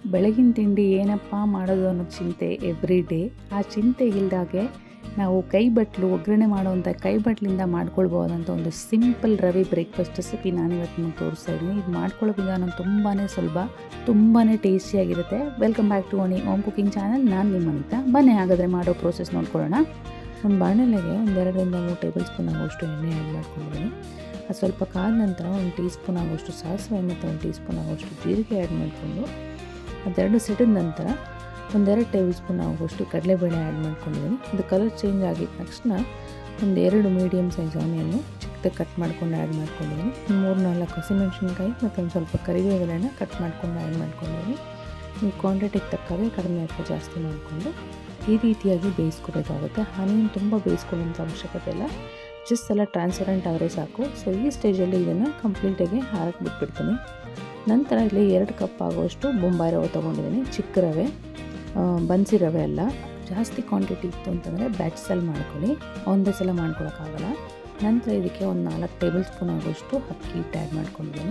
ಬೆಳಗಿನ ತಿಂಡಿ ಏನಪ್ಪ ಮಾಡೋದು ಅನ್ನೋ ಚಿಂತೆ ಎವ್ರಿ ಡೇ ಆ ಚಿಂತೆ ಇಲ್ದಾಗೆ ನಾವು ಕೈ ಬಟ್ಲು ಒಗ್ಗರಣೆ ಮಾಡುವಂಥ ಕೈ ಬಟ್ಲಿಂದ ಮಾಡ್ಕೊಳ್ಬೋದಂತ ಒಂದು ಸಿಂಪಲ್ ರವೆ ಬ್ರೇಕ್ಫಾಸ್ಟ್ ರೆಸಿಪಿ ನಾನಿವತ್ತು ನಿಮಗೆ ತೋರಿಸ್ತಾ ಇದ್ದೀನಿ ಇದು ಮಾಡ್ಕೊಳ್ಳೋ ವಿಧಾನ ತುಂಬಾ ಸುಲಭ ತುಂಬಾ ಟೇಸ್ಟಿಯಾಗಿರುತ್ತೆ ವೆಲ್ಕಮ್ ಬ್ಯಾಕ್ ಟು ಓನಿ ಓಮ್ ಕುಕಿಂಗ್ ಚಾನಲ್ ನಾನು ನಿಮ್ಮ ಅನಿತಾ ಬನ್ನಿ ಹಾಗಾದರೆ ಮಾಡೋ ಪ್ರೋಸೆಸ್ ನೋಡ್ಕೊಳ್ಳೋಣ ಒಂದು ಬಾಣಲೆಗೆ ಒಂದೆರಡರಿಂದ ಮೂರು ಟೇಬಲ್ ಸ್ಪೂನ್ ಆಗುವಷ್ಟು ಎಣ್ಣೆ ಆ್ಯಡ್ ಮಾಡ್ಕೊಂಡಿದ್ದೀನಿ ಅದು ಸ್ವಲ್ಪ ಕಾದ ನಂತರ ಒಂದು ಟೀ ಸ್ಪೂನ್ ಆಗುವಷ್ಟು ಸಾಸಿವೆ ಮತ್ತು ಒಂದು ಟೀ ಸ್ಪೂನ್ ಆಗುವಷ್ಟು ಜೀರಿಗೆ ಆ್ಯಡ್ ಮಾಡಿಕೊಂಡು ಅದೆರಡು ಸಿಡಿದ ನಂತರ ಒಂದೆರಡು ಟೇಬಲ್ ಸ್ಪೂನ್ ಆಗುವಷ್ಟು ಕಡಲೆಬೇಳೆ ಆ್ಯಡ್ ಮಾಡ್ಕೊಂಡಿದ್ದೀನಿ ಅದು ಕಲರ್ ಚೇಂಜ್ ಆಗಿದ ತಕ್ಷಣ ಒಂದು ಎರಡು ಮೀಡಿಯಮ್ ಸೈಜ್ ಆನಿಯನ್ನು ಚಿಕ್ಕದಾಗಿ ಕಟ್ ಮಾಡ್ಕೊಂಡು ಆ್ಯಡ್ ಮಾಡ್ಕೊಂಡಿದ್ದೀನಿ ಮೂರು ನಾಲ್ಕು ಹಸಿಮೆಣ್ಸಿನ್ಕಾಯಿ ಮತ್ತು ಒಂದು ಸ್ವಲ್ಪ ಕರಿಬೇವೆಲೆನ ಕಟ್ ಮಾಡ್ಕೊಂಡು ಆ್ಯಡ್ ಮಾಡ್ಕೊಂಡಿದ್ದೀನಿ ನೀವು ಕ್ವಾಂಟಿಟಿಗೆ ತಕ್ಕಾಗೆ ಕಡಿಮೆ ಅಥವಾ ಜಾಸ್ತಿ ಮಾಡಿಕೊಂಡು ಈ ರೀತಿಯಾಗಿ ಬೇಯಿಸ್ಕೋಬೇಕಾಗುತ್ತೆ ಆನಿಯನ್ ತುಂಬ ಬೇಯಿಸ್ಕೊಳ್ಳೋಂಥ ಅವಶ್ಯಕತೆ ಇಲ್ಲ ಜಸ್ಟ್ ಎಲ್ಲ ಟ್ರಾನ್ಸ್ಪರೆಂಟ್ ಆದರೆ ಸಾಕು ಸೊ ಈ ಸ್ಟೇಜಲ್ಲಿ ಇದನ್ನು ಕಂಪ್ಲೀಟಾಗಿ ಹಾರಕ್ಕೆ ಬಿಟ್ಬಿಡ್ತೀನಿ ನಂತರ ಇಲ್ಲಿ ಎರಡು ಕಪ್ ಆಗುವಷ್ಟು ಬೊಂಬಾಯಿ ರವೆ ತೊಗೊಂಡಿದ್ದೀನಿ ಚಿಕ್ಕ ರವೆ ಬನ್ಸಿ ರವೆ ಅಲ್ಲ ಜಾಸ್ತಿ ಕ್ವಾಂಟಿಟಿ ಇತ್ತು ಅಂತಂದರೆ ಬ್ಯಾಚ್ಸಲ್ಲಿ ಮಾಡ್ಕೊಳ್ಳಿ ಒಂದೇ ಸಲ ಮಾಡ್ಕೊಳಕ್ಕಾಗಲ್ಲ ನಂತರ ಇದಕ್ಕೆ ಒಂದು ನಾಲ್ಕು ಟೇಬಲ್ ಸ್ಪೂನ್ ಆಗುವಷ್ಟು ಅಕ್ಕಿ ಹಿಟ್ಟು ಆ್ಯಡ್ ಮಾಡ್ಕೊಂಡಿದ್ದೀನಿ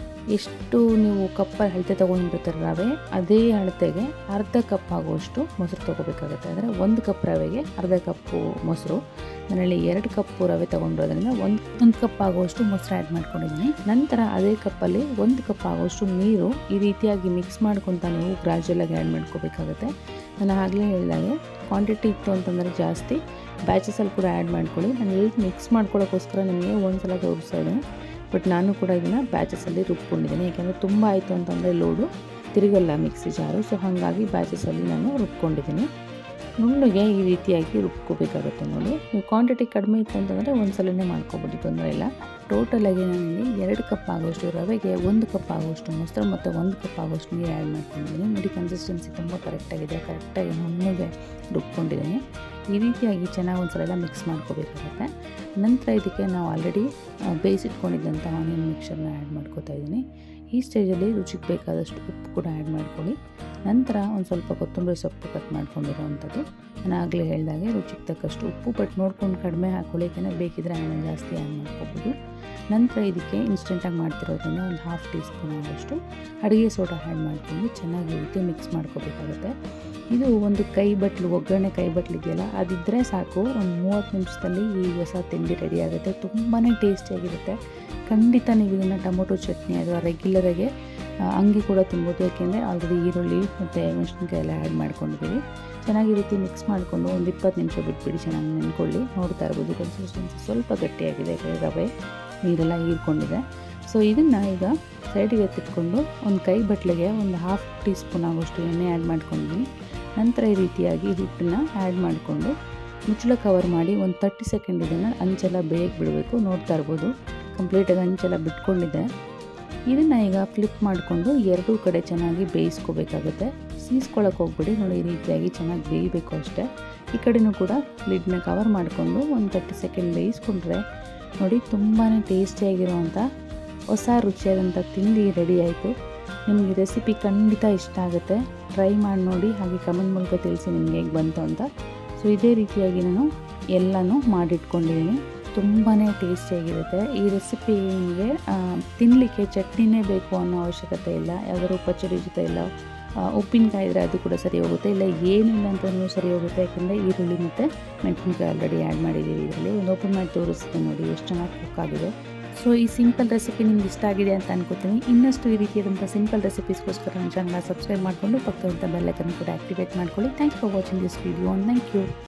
ಎಷ್ಟು ನೀವು ಕಪ್ಪಲ್ಲಿ ಅಳತೆ ತೊಗೊಂಡಿರ್ತಾರೆ ರವೆ ಅದೇ ಅಳತೆಗೆ ಅರ್ಧ ಕಪ್ ಆಗುವಷ್ಟು ಮೊಸರು ತೊಗೋಬೇಕಾಗುತ್ತೆ ಅಂದರೆ ಒಂದು ಕಪ್ ರವೆಗೆ ಅರ್ಧ ಕಪ್ಪು ಮೊಸರು ನಾನಲ್ಲಿ ಎರಡು ಕಪ್ಪು ರವೆ ತೊಗೊಂಡಿರೋದ್ರಿಂದ ಒಂದು ಒಂದು ಕಪ್ ಆಗುವಷ್ಟು ಮೊಸರು ಆ್ಯಡ್ ಮಾಡ್ಕೊಂಡಿದ್ದೀನಿ ನಂತರ ಅದೇ ಕಪ್ಪಲ್ಲಿ ಒಂದು ಕಪ್ ಆಗುವಷ್ಟು ನೀರು ಈ ರೀತಿಯಾಗಿ ಮಿಕ್ಸ್ ಮಾಡ್ಕೊತ ನೀವು ಗ್ರಾಜುಯಲಾಗಿ ಆ್ಯಡ್ ಮಾಡ್ಕೋಬೇಕಾಗುತ್ತೆ ನಾನು ಆಗಲೇ ಹೇಳಿದಾಗೆ ಕ್ವಾಂಟಿಟಿ ಇತ್ತು ಅಂತಂದರೆ ಜಾಸ್ತಿ ಬ್ಯಾಚಸಲ್ಲಿ ಕೂಡ ಆ್ಯಡ್ ಮಾಡ್ಕೊಳ್ಳಿ ನಾನು ಎಲ್ಲಿ ಮಿಕ್ಸ್ ಮಾಡ್ಕೊಳ್ಳೋಕ್ಕೋಸ್ಕರ ನಿಮಗೆ ಒಂದು ಸಲ ತೋರಿಸ್ತಾ ಇದ್ದೀನಿ ಬಟ್ ನಾನು ಕೂಡ ಇದನ್ನು ಬ್ಯಾಚಸಲ್ಲಿ ರುಬ್ಕೊಂಡಿದ್ದೀನಿ ಯಾಕೆಂದರೆ ತುಂಬ ಆಯಿತು ಅಂತಂದರೆ ಲೋಡು ತಿರುಗಲ್ಲ ಮಿಕ್ಸಿ ಜಾರು ಸೊ ಹಾಗಾಗಿ ಬ್ಯಾಚಸಲ್ಲಿ ನಾನು ರುಬ್ಕೊಂಡಿದ್ದೀನಿ ನುಣ್ಣಗೆ ಈ ರೀತಿಯಾಗಿ ರುಬ್ಕೋಬೇಕಾಗುತ್ತೆ ನೋಡಿ ನೀವು ಕ್ವಾಂಟಿಟಿ ಕಡಿಮೆ ಇತ್ತು ಅಂತಂದರೆ ಒಂದು ಸಲನೇ ಮಾಡ್ಕೊಬೋದು ತೊಂದರೆ ಇಲ್ಲ ಟೋಟಲಾಗಿ ನಾನಿಲ್ಲಿ ಎರಡು ಕಪ್ ಆಗೋಷ್ಟು ರವೆಗೆ ಒಂದು ಕಪ್ ಆಗೋಷ್ಟು ಮೊಸರು ಮತ್ತು ಒಂದು ಕಪ್ ಆಗೋಷ್ಟು ನೀರು ಆ್ಯಡ್ ಮಾಡ್ಕೊಂಡಿದ್ದೀನಿ ನೋಡಿ ಕನ್ಸಿಸ್ಟೆನ್ಸಿ ತುಂಬ ಕರೆಕ್ಟಾಗಿದೆ ಕರೆಕ್ಟಾಗಿ ನುಣ್ಣಗೆ ರುಬ್ಕೊಂಡಿದ್ದೀನಿ ಈ ರೀತಿಯಾಗಿ ಚೆನ್ನಾಗಿ ಒಂದು ಸಲ ಎಲ್ಲ ಮಿಕ್ಸ್ ಮಾಡ್ಕೋಬೇಕಾಗುತ್ತೆ ನಂತರ ಇದಕ್ಕೆ ನಾವು ಆಲ್ರೆಡಿ ಬೇಯಿಸಿಟ್ಕೊಂಡಿದ್ದಂಥ ಆನಿಯನ್ ಮಿಕ್ಸರ್ನ ಆ್ಯಡ್ ಮಾಡ್ಕೋತಾ ಇದ್ದೀನಿ ಈ ಸ್ಟೇಜಲ್ಲಿ ರುಚಿಗೆ ಬೇಕಾದಷ್ಟು ಉಪ್ಪು ಕೂಡ ಆ್ಯಡ್ ಮಾಡ್ಕೊಳ್ಳಿ ನಂತರ ಒಂದು ಸ್ವಲ್ಪ ಕೊತ್ತಂಬರಿ ಸೊಪ್ಪು ಕಟ್ ಮಾಡ್ಕೊಂಡಿರೋವಂಥದ್ದು ನಾನು ಆಗಲೇ ಹೇಳಿದಾಗೆ ರುಚಿಗೆ ತಕ್ಕಷ್ಟು ಉಪ್ಪು ಬಟ್ ನೋಡ್ಕೊಂಡು ಕಡಿಮೆ ಹಾಕ್ಕೊಳ್ಳಿ ಯಾಕೆಂದರೆ ಬೇಕಿದ್ರೆ ಆಮೇಲೆ ಜಾಸ್ತಿ ಆ್ಯಡ್ ಮಾಡ್ಕೋಬೋದು ನಂತರ ಇದಕ್ಕೆ ಇನ್ಸ್ಟೆಂಟಾಗಿ ಮಾಡ್ತಿರೋದ್ರಿಂದ ಒಂದು ಹಾಫ್ ಟೀ ಸ್ಪೂನ್ ಆಗೋಷ್ಟು ಅಡುಗೆ ಸೋಡಾ ಆ್ಯಡ್ ಮಾಡ್ಕೊಂಡು ಚೆನ್ನಾಗಿ ರೀತಿ ಮಿಕ್ಸ್ ಮಾಡ್ಕೋಬೇಕಾಗುತ್ತೆ ಇದು ಒಂದು ಕೈ ಬಟ್ಲು ಒಗ್ಗರಣೆ ಕೈ ಬಟ್ಲು ಇದೆಯಲ್ಲ ಅದಿದ್ದರೆ ಸಾಕು ಒಂದು ಮೂವತ್ತು ನಿಮಿಷದಲ್ಲಿ ಈ ಹೊಸ ತಿಂಡಿ ರೆಡಿ ಆಗುತ್ತೆ ತುಂಬಾ ಟೇಸ್ಟಿಯಾಗಿರುತ್ತೆ ಖಂಡಿತ ನೀವು ಇದನ್ನು ಟೊಮೊಟೊ ಚಟ್ನಿ ಅಥವಾ ರೆಗ್ಯುಲರಾಗೆ ಹಂಗೆ ಕೂಡ ತಿನ್ಬೋದು ಯಾಕೆಂದರೆ ಆಲ್ರೆಡಿ ಈರುಳ್ಳಿ ಮತ್ತು ಮೆಣಸಿನ್ಕಾಯಿ ಎಲ್ಲ ಆ್ಯಡ್ ಮಾಡ್ಕೊಂಡಿದ್ದೀವಿ ಚೆನ್ನಾಗಿ ರೀತಿ ಮಿಕ್ಸ್ ಮಾಡಿಕೊಂಡು ಒಂದು ಇಪ್ಪತ್ತು ನಿಮಿಷ ಬಿಟ್ಬಿಡಿ ಚೆನ್ನಾಗಿ ನೆನ್ಕೊಳ್ಳಿ ನೋಡ್ತಾ ಇರ್ಬೋದು ಕನ್ಸಿಸ್ಟೆನ್ಸಿ ಸ್ವಲ್ಪ ಗಟ್ಟಿಯಾಗಿದೆ ಯಾಕಂದರೆ ರವೆ ನೀರೆಲ್ಲ ಹೀರ್ಕೊಂಡಿದೆ ಸೊ ಇದನ್ನು ಈಗ ಸೈಡಿಗೆ ಎತ್ತಿಟ್ಕೊಂಡು ಒಂದು ಕೈ ಬಟ್ಲಿಗೆ ಒಂದು ಹಾಫ್ ಟೀ ಸ್ಪೂನ್ ಆಗೋಷ್ಟು ಎಣ್ಣೆ ಆ್ಯಡ್ ಮಾಡ್ಕೊಂಡಿದ್ದೀನಿ ನಂತರ ಈ ರೀತಿಯಾಗಿ ಹಿಟ್ಟನ್ನು ಆ್ಯಡ್ ಮಾಡಿಕೊಂಡು ಮುಚ್ಚಳ ಕವರ್ ಮಾಡಿ ಒಂದು ತರ್ಟಿ ಸೆಕೆಂಡ್ ಇದನ್ನು ಅಂಚೆಲ್ಲ ಬೇಯಕ್ಕೆ ಬಿಡಬೇಕು ನೋಡ್ತಾ ಇರ್ಬೋದು ಕಂಪ್ಲೀಟಾಗಿ ಅಂಚೆಲ್ಲ ಬಿಟ್ಕೊಂಡಿದೆ ಇದನ್ನು ಈಗ ಫ್ಲಿಪ್ ಮಾಡಿಕೊಂಡು ಎರಡೂ ಕಡೆ ಚೆನ್ನಾಗಿ ಬೇಯಿಸ್ಕೋಬೇಕಾಗುತ್ತೆ ಸೀಸ್ಕೊಳಕ್ಕೆ ಹೋಗ್ಬಿಡಿ ನೋಡಿ ಈ ರೀತಿಯಾಗಿ ಚೆನ್ನಾಗಿ ಬೇಯಬೇಕು ಅಷ್ಟೇ ಈ ಕಡೆನೂ ಕೂಡ ಲಿಡ್ನ ಕವರ್ ಮಾಡಿಕೊಂಡು ಒಂದು ತರ್ಟಿ ಸೆಕೆಂಡ್ ಬೇಯಿಸ್ಕೊಂಡ್ರೆ ನೋಡಿ ತುಂಬಾ ಟೇಸ್ಟಿಯಾಗಿರೋವಂಥ ಹೊಸ ರುಚಿಯಾದಂಥ ತಿಂಡಿ ರೆಡಿ ಆಯಿತು ನಿಮಗೆ ರೆಸಿಪಿ ಖಂಡಿತ ಇಷ್ಟ ಆಗುತ್ತೆ ಟ್ರೈ ಮಾಡಿ ನೋಡಿ ಹಾಗೆ ಕಮೆಂಟ್ ಮೂಲಕ ತಿಳಿಸಿ ನಿಮಗೆ ಹೇಗೆ ಬಂತು ಅಂತ ಸೊ ಇದೇ ರೀತಿಯಾಗಿ ನಾನು ಎಲ್ಲನೂ ಮಾಡಿಟ್ಕೊಂಡಿದ್ದೀನಿ ತುಂಬಾ ಟೇಸ್ಟಿಯಾಗಿರುತ್ತೆ ಈ ರೆಸಿಪಿ ನಿಮಗೆ ತಿನ್ನಲಿಕ್ಕೆ ಚಟ್ನಿನೇ ಬೇಕು ಅನ್ನೋ ಅವಶ್ಯಕತೆ ಇಲ್ಲ ಯಾವ್ದಾದ್ರು ಪಚ್ಚಡಿ ಜೊತೆ ಇಲ್ಲ ಉಪ್ಪಿನಕಾಯಿ ಇದ್ದರೆ ಅದು ಕೂಡ ಸರಿ ಹೋಗುತ್ತೆ ಇಲ್ಲ ಏನಿಲ್ಲ ಅಂತಲೂ ಸರಿ ಹೋಗುತ್ತೆ ಯಾಕೆಂದರೆ ಈರುಳ್ಳಿ ಮತ್ತು ಮೆಣಸಿನ್ಕಾಯಿ ಆಲ್ರೆಡಿ ಆ್ಯಡ್ ಮಾಡಿದ್ದೀವಿ ಇದರಲ್ಲಿ ಒಂದು ಓಪನ್ ಮಾಡಿ ತೋರಿಸ್ತೀನಿ ನೋಡಿ ಎಷ್ಟು ಚೆನ್ನಾಗಿ ಕುಕ್ ಆಗಿದೆ ಸೊ ಈ ಸಿಂಪಲ್ ರೆಸಿಪಿ ನಿಮ್ಗೆ ಇಷ್ಟ ಆಗಿದೆ ಅಂತ ಅನ್ಕೋತೀನಿ ಇನ್ನಷ್ಟು ಈ ರೀತಿಯಾದಂಥ ಸಿಂಪಲ್ ರೆಸಿಪೀಸ್ಗೋಸ್ಕರ ನನ್ನ ಚಾನಲ್ನ ಸಬ್ಸ್ಕ್ರೈಬ್ ಮಾಡಿಕೊಂಡು ಪಕ್ಕದಂಥ ಬೆಲ್ಲೈಕನ್ನು ಕೂಡ ಆ್ಯಕ್ಟಿವೇಟ್ ಮಾಡ್ಕೊಳ್ಳಿ thank for watching this video thank you